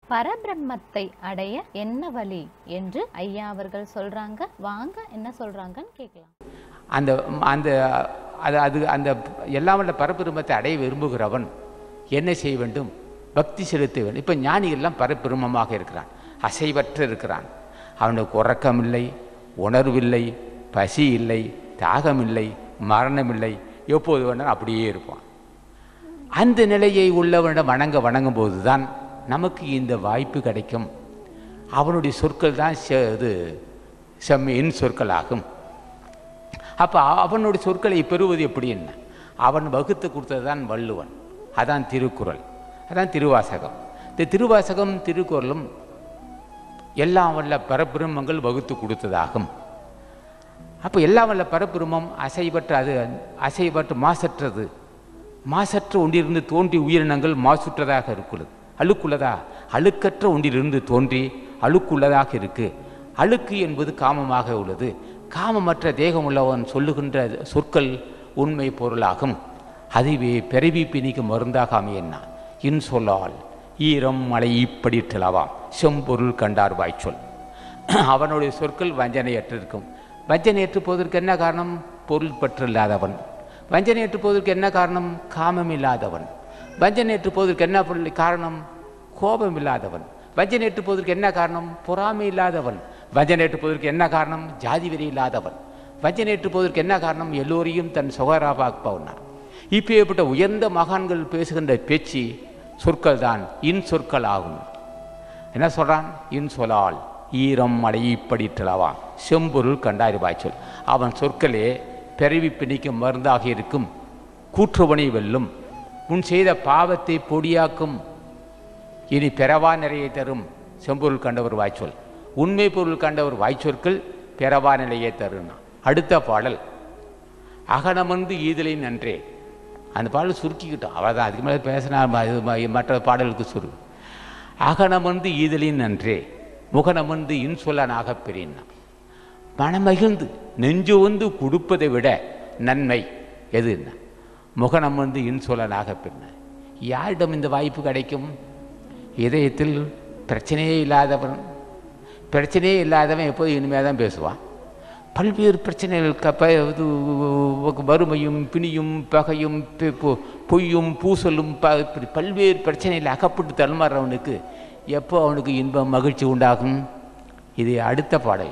பரபிரம்மத்தை அடைய என்ன வழி என்று ஐயா அவர்கள் சொல்றாங்க வாங்க என்ன சொல்றாங்கன்னு கேட்கலாம் அந்த அந்த அது அது அந்த எல்லாம் வல்ல பரபிரமத்தை அடைய விரும்புகிறவன் என்ன செய்ய வேண்டும் பக்தி செலுத்த வேண்டும் இப்போ ஞானிகள்லாம் பரபிரமமாக இருக்கிறான் அசைவற்று இருக்கிறான் அவனுக்கு உறக்கமில்லை உணர்வில்லை பசி இல்லை தாகமில்லை மரணமில்லை எப்போது வேணாலும் அப்படியே இருப்பான் அந்த நிலையை உள்ளவனிடம் வணங்க வணங்கும் போது தான் நமக்கு இந்த வாய்ப்பு கிடைக்கும் அவனுடைய சொற்கள் தான் செ- இது செம்மையின் சொற்களாகும் அப்போ அவனுடைய சொற்களை பெறுவது எப்படி என்ன அவன் வகுத்து கொடுத்தது தான் வள்ளுவன் அதான் திருக்குறள் அதான் திருவாசகம் இந்த திருவாசகம் திருக்குறளும் எல்லாம் வல்ல பரபிரம்மங்கள் வகுத்து கொடுத்ததாகும் அப்போ எல்லாம் வல்ல பரபிரம்மம் அசைவற்ற அது அசைவற்ற மாசற்றது மாசற்ற ஒன்றிலிருந்து தோன்றி உயிரினங்கள் மாசுற்றதாக இருக்கிறது அழுக்குள்ளதா அழுக்கற்ற ஒன்றிலிருந்து தோன்றி அழுக்குள்ளதாக இருக்கு அழுக்கு என்பது காமமாக உள்ளது காமமற்ற தேகம் உள்ளவன் சொல்லுகின்ற சொற்கள் உண்மை பொருளாகும் அதுவே பிறவி பிணிக்கு மருந்தாக அமையன்னா இன் சொல்லால் ஈரம் மலை இப்படி திளவாம் செம்பொருள் கண்டார் வாய்ச்சொல் அவனுடைய சொற்கள் வஞ்சனையற்றிருக்கும் வஞ்சனையற்று போவதற்கு என்ன காரணம் பொருள் பற்று இல்லாதவன் வஞ்சனையற்று போவதற்கு என்ன காரணம் காமம் இல்லாதவன் வஞ்சனையற்று போவதற்கு என்ன பொருள் காரணம் கோபம் இல்லாதவன் வஞ்சனையற்று போவதற்கு என்ன காரணம் பொறாமை இல்லாதவன் வஞ்சனையற்று போவதற்கு என்ன காரணம் ஜாதி வெறி இல்லாதவன் வஞ்சனையற்று போவதற்கு என்ன காரணம் எல்லோரையும் தன் சுகராபாக்குபவனார் இப்பேற்பட்ட உயர்ந்த மகான்கள் பேசுகின்ற பேச்சு சொற்கள் தான் இன் சொற்கள் ஆகும் என்ன சொல்றான் இன் சொலால் ஈரம் மழை இப்படிற்றளவா செம்பொருள் கண்டாரி வாய்ச்சொல் அவன் சொற்களே பிறவி பிணிக்கும் மருந்தாக இருக்கும் கூற்றுவனை வெல்லும் முன் செய்த பாவத்தை பொடியாக்கும் இனி பிறவா நிறையை தரும் செம்பொருள் கண்டவர் வாய்ச்சொல் உண்மை பொருள் கண்டவர் வாய்ச்சொற்கள் பிறவா நிலையை தருனா அடுத்த பாடல் அகனமர்ந்து ஈதலின் நன்றே அந்த பாடல் சுருக்கிக்கிட்டோம் அவ்வளோதான் அதுக்கு மேலே பேசினா ம- இது ம- மற்ற பாடலுக்கு சுரு அகனமர்ந்து ஈதலின் நன்றே முகனமர்ந்து இன்சொல்லனாகப் பெறினா மனமகிழ்ந்து நெஞ்சு வந்து கொடுப்பதை விட நன்மை எதுன்னா முகனமர்ந்து இன்சொல்லனாகப் பெறின யாரிடம் இந்த வாய்ப்பு கிடைக்கும் இதயத்தில் பிரச்சனையே இல்லாதவன் பிரச்சனையே இல்லாதவன் எப்போது இனிமையாக தான் பேசுவான் பல்வேறு பிரச்சனைகள் கப்ப இது வறுமையும் பிணியும் பகையும் பெ- பொ- பொய்யும் பூசலும் ப இப்படி பல்வேறு பிரச்சனையில் அகப்பட்டு தடுமாறுறவனுக்கு எப்போ அவனுக்கு இன்பம் மகிழ்ச்சி உண்டாகும் இது அடுத்த பாடல்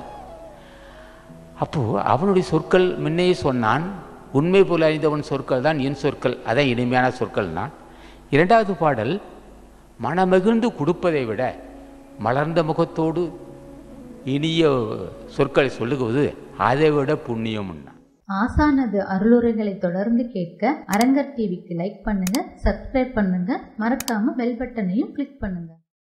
அப்போது அவனுடைய சொற்கள் முன்னையே சொன்னான் உண்மை போல அறிந்தவன் சொற்கள் தான் என் சொற்கள் அதான் இனிமையான சொற்கள் நான் இரண்டாவது பாடல் மனமகிழ்ந்து கொடுப்பதை விட மலர்ந்த முகத்தோடு இனிய சொற்களை சொல்லுவது அதை விட புண்ணியம்னா ஆசானது அருளுரைகளை தொடர்ந்து கேட்க அரங்கர் டிவிக்கு லைக் பண்ணுங்க சப்ஸ்கிரைப் பண்ணுங்க மறக்காம பெல் பட்டனையும் கிளிக் பண்ணுங்க